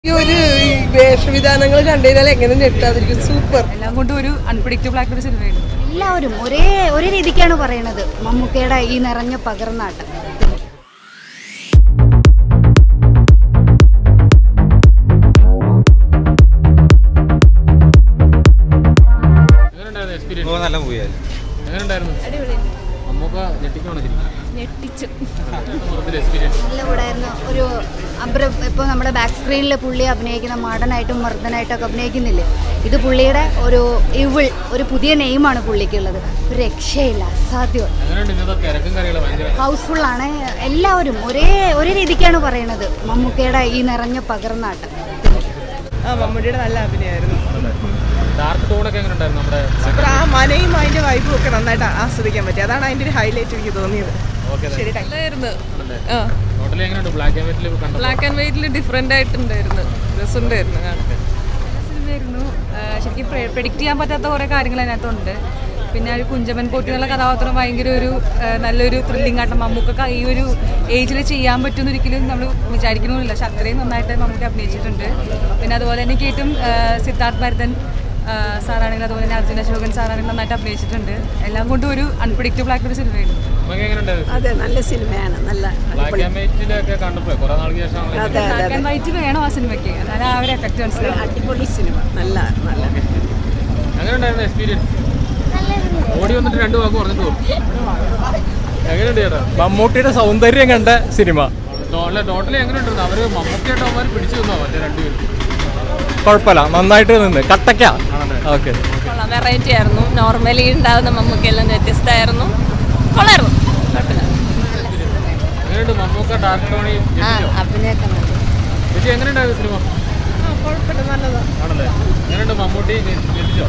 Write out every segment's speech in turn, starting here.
ഈ ഒരു ഈ വേഷവിധാനങ്ങൾ കണ്ടുകഴിഞ്ഞാൽ എങ്ങനെ ഞെട്ടാതിരിക്കും സൂപ്പർ എല്ലാം കൊണ്ടും ഒരു അൺപ്രഡിക്റ്റബിൾ ആയിട്ടൊരു സിനിമയാണ് എല്ലാവരും ഒരേ ഒരേ രീതിക്കാണ് പറയണത് മമ്മൂക്കയുടെ ഈ നിറഞ്ഞ പകർന്നാട്ടം എങ്ങനെയുണ്ടായിരുന്നു എക്സ്പീരിയൻസ് ഓ നല്ല മൂവിയായിരുന്നു എങ്ങനെയുണ്ടായിരുന്നു അമ്മൂക്ക ഞെട്ടിക്കാണോ ശരിക്കും ഞെട്ടിച്ചു മൊത്തത്തിൽ എക്സ്പീരിയൻസ് നല്ല കൂടായിരുന്നു ഒരു അബ്ര ഇപ്പോൾ നമ്മുടെ ബാക്ക് സ്ക്രീനിൽ പുള്ളി അഭിനയിക്കുന്ന മാടനായിട്ടും മർദ്ദനായിട്ടൊക്കെ അഭിനയിക്കുന്നില്ലേ ഇത് പുള്ളിയുടെ ഒരു ഇവിൾ ഒരു പുതിയ നെയിമാണ് പുള്ളിക്കുള്ളത് ഒരു രക്ഷയില്ല അസാധ്യം എങ്ങനെയുണ്ട് ഇന്നത്തെ തിരക്കും കാര്യങ്ങളും ഭയങ്കര ഹൗസ്ഫുള്ളാണ് എല്ലാവരും ഒരേ ഒരേ രീതിക്കാണ് പറയണത് മമ്മൂക്കയുടെ ഈ നിറഞ്ഞ പകർന്നാട്ടം ആ മമ്മൂടിയുടെ നല്ല അഭിനയമായിരുന്നു ഡാർക്ക് ടോണൊക്കെ എങ്ങനെയുണ്ടായിരുന്നു നമ്മുടെ സൂപ്പർ ആ മനയും അതിന്റെ വൈബും ഒക്കെ നന്നായിട്ട് ആസ്വദിക്കാൻ പറ്റി അതാണ് അതിന്റെ ഒരു ഹൈലൈറ്റ് എനിക്ക് തോന്നിയത് ശരി താങ്ക് യു. ആ ടോട്ടലി എങ്ങനെയുണ്ട് ബ്ലാക്ക് ആൻഡ് വൈറ്റിൽ കണ്ടു ബ്ലാക്ക് ആൻഡ് വൈറ്റിൽ ഡിഫറെന്റ് ആയിട്ടുണ്ടായിരുന്നു രസമുണ്ടായിരുന്നു കാണാൻ സിനിമയായിരുന്നു ആ, ശരിക്കും പ്രെഡിക്റ്റ് ചെയ്യാൻ പറ്റാത്ത കുറേ കാര്യങ്ങൾ അതിനകത്തുണ്ട് പിന്നെ ഒരു കുഞ്ചമൻ പോറ്റി എന്നുള്ള കഥാപാത്രം ഭയങ്കര ഒരു ആ, നല്ലൊരു ത്രില്ലിംഗ് ആട്ടം മമ്മൂക്കൊക്കെ ഈ ഒരു ഏജിൽ ചെയ്യാൻ പറ്റുമെന്ന് ഒരിക്കലും നമ്മൾ വിചാരിക്കണമെന്നില്ല പക്ഷെ അത്രയും നന്നായിട്ട് മമ്മൂട്ടി അഭിനയിച്ചിട്ടുണ്ട് പിന്നെ അതുപോലെ തന്നെ കേട്ടും സിദ്ധാർത്ഥ് ഭരതൻ ആ, സാറാണെങ്കിലും അതുപോലെ തന്നെ അർജുന അശോകൻ സാറാണെങ്കിലും നന്നായിട്ട് അഭിനയിച്ചിട്ടുണ്ട് എല്ലാം കൊണ്ടും ഒരു അൺപ്രഡിക്റ്റബിൾ ആയിട്ടൊരു സിനിമയാണ് നമുക്ക് എങ്ങനെയുണ്ടായിരുന്നു അതെ നല്ല സിനിമയാണ് നല്ല ബ്ലാക്ക് ആൻഡ് വൈറ്റിലൊക്കെ കണ്ടപ്പോൾ കുറെ നാൾക്ക് ശേഷം അതെ അതെ ബ്ലാക്ക് ആൻഡ് വൈറ്റ് വേണം ആ സിനിമയ്ക്ക് എന്നാലും ആ ഒരു എഫക്റ്റ് മനസ്സിലാവും അടിപൊളി സിനിമ നല്ല നല്ല എങ്ങനെയുണ്ടായിരുന്നു എക്സ്പീരിയൻസ് ഓടി വന്നിട്ട് രണ്ട് വാക്ക് പറഞ്ഞിട്ട് പോകും എങ്ങനെയുണ്ട് ചേട്ടാ മമ്മൂട്ടിയുടെ സൗന്ദര്യം കണ്ട സിനിമ അല്ല ടോട്ടലി എങ്ങനെയുണ്ടായിരുന്നു അവര് മമ്മൂക്കിയായിട്ട് അവന്മാർ പിടിച്ചു തന്നോ മറ്റേ രണ്ടുപേരും കുഴപ്പമില്ല നന്നായിട്ട് നിന്ന് കട്ടക്ക ഓക്കെ കൊള്ളാം വെറൈറ്റി ആയിരുന്നു നോർമലി ഉണ്ടാകുന്ന മമ്മൂക്കെല്ലാം വ്യത്യസ്തമായിരുന്നു കൊള്ളായിരുന്നു കുഴപ്പമില്ല എങ്ങനെയുണ്ട് മമ്മൂക്ക ഡാർക്ക് ടോണി ആ അഭിനയൊക്കെ നല്ല ചേച്ചി എങ്ങനെയുണ്ടായിരുന്നു സിനിമ കുഴപ്പമില്ല നല്ലതാ ആണല്ലേ എങ്ങനെയുണ്ട് മമ്മൂട്ടി ഞെട്ടിച്ചോ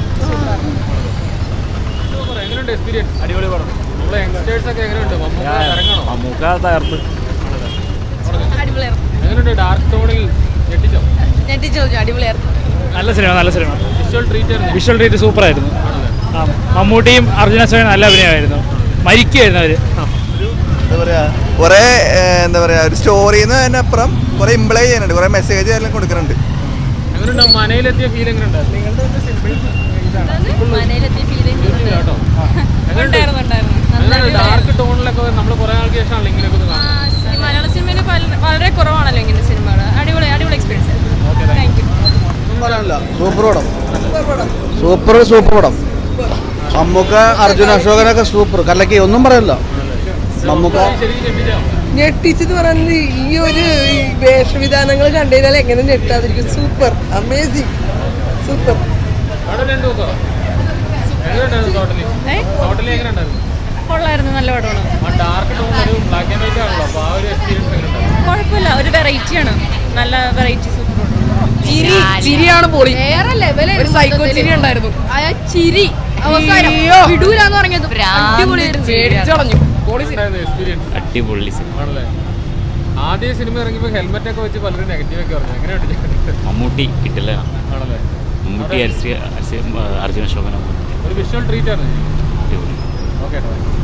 സൂപ്പർ. എങ്ങനെയുണ്ട് എക്സ്പീരിയൻസ് അടിപൊളി പടം നമ്മളെ യങ്സ്റ്റേഴ്സ് ഒക്കെ എങ്ങനെയുണ്ട് മമ്മൂക്ക ഇറങ്ങണോ മമ്മൂക്ക തകർത്ത് അടിപൊളിയായിരുന്നു എങ്ങനെയുണ്ട് ഡാർക്ക് ടോണിൽ ഞെട്ടിച്ചോ ഞെട്ടിച്ചു അടിപൊളിയായിരുന്നു നല്ല സിനിമ നല്ല സിനിമ വിഷ്വൽ ട്രീറ്റ് ആയിരുന്നു വിഷ്വൽ ട്രീറ്റ് സൂപ്പർ ആയിരുന്നു ആണല്ലേ ആ മമ്മൂട്ടിയും അർജുന അശോകനും നല്ല അഭിനയമായിരുന്നു മരിക്കുമായിരുന്നു അവര് എന്താ പറയാ കുറെ എന്താ പറയാ ഒരു സ്റ്റോറിന്ന് തന്നെ അപ്പുറം കുറെ ഇംപ്ലൈ ചെയ്യാനുണ്ട് കുറെ മെസ്സേജ് എല്ലാം കൊടുക്കുന്നുണ്ട് എങ്ങനെയുണ്ട് മനയിലെത്തിയ ഫീൽ എങ്ങനെയുണ്ടായിരുന്നു മനയിലെത്തിയ ഫീലിംഗ് കേട്ടോ ഉണ്ടായിരുന്നു ഉണ്ടായിരുന്നു എങ്ങനെയുണ്ട് ഡാർക്ക് ടോണിലൊക്കെ നമ്മൾ കുറെ നാൾക്ക് ശേഷമാണല്ലോ ഇങ്ങനെയൊക്കെ ഒന്ന് കാണുന്നത് മലയാള സിനിമയിൽ വളരെ കുറവാണല്ലോ ഇങ്ങനെ സിനിമകൾ അടിപൊളി അടിപൊളി എക്സ്പീരിയൻസ് ആയിരുന്നു താങ്ക് യു സൂപ്പർ പടം സൂപ്പർ സൂപ്പർ പടം മമ്മൂക്ക അർജുന അശോകനൊക്കെ സൂപ്പർ കല്ലക്കി ഒന്നും പറയല്ല മമ്മൂക്ക ശരിക്കും ഞെട്ടിച്ചോ ഞെട്ടിച്ചെന്ന് പറയുന്നത് ഈ ഒരു ഈ വേഷവിധാനങ്ങൾ കണ്ടുകഴിഞ്ഞാൽ എങ്ങനെ ഞെട്ടാതിരിക്കും സൂപ്പർ അമേസിങ് സൂപ്പർ അവിടെ രണ്ട് നോക്കോ എങ്ങനെയുണ്ടായിരുന്നു ടോട്ടലി ടോട്ടലി എങ്ങനെയുണ്ടായിരുന്നു കൊള്ളായിരുന്നു നല്ല പടമാണ് ആ ഡാർക്ക് ടോൺ ഒരു ബ്ലാക്ക് ആൻഡ് വൈറ്റ് ആണല്ലോ അപ്പോൾ ആ ഒരു എക്സ്പീരിയൻസ് എങ്ങനെയുണ്ടായിരുന്നു കുഴപ്പമില്ല ഒരു വെറൈറ്റിയാണ് നല്ല വെറൈറ്റി സൂപ്പർ ചിരി ചിരിയാണ് പൊളി ഒരു സൈക്കോ ചിരി ഉണ്ടായിരുന്നു ചിരി അവസാനം വിടൂലെന്ന് പറഞ്ഞത് അടിപൊളിയായിരുന്നു പേടിച്ചളഞ്ഞു ഉണ്ടായിരുന്നു എക്സ്പീരിയൻസ് അടിപൊളി സിനിമ ആണല്ലേ ആദ്യ സിനിമ ഇറങ്ങിയപ്പോൾ ഹെൽമെറ്റ് ഒക്കെ വെച്ച് പലരും നെഗറ്റീവ് ഒക്കെ പറഞ്ഞു എങ്ങനെയുണ്ട് മമ്മൂട്ടി കിട്ടില്ല ആണല്ലേ മമ്മൂട്ടി അർജുന അർജുന അശോകനും ഒരു വിഷ്വൽ ട്രീറ്റ് ആണ് അടിപൊളി ഓക്കെ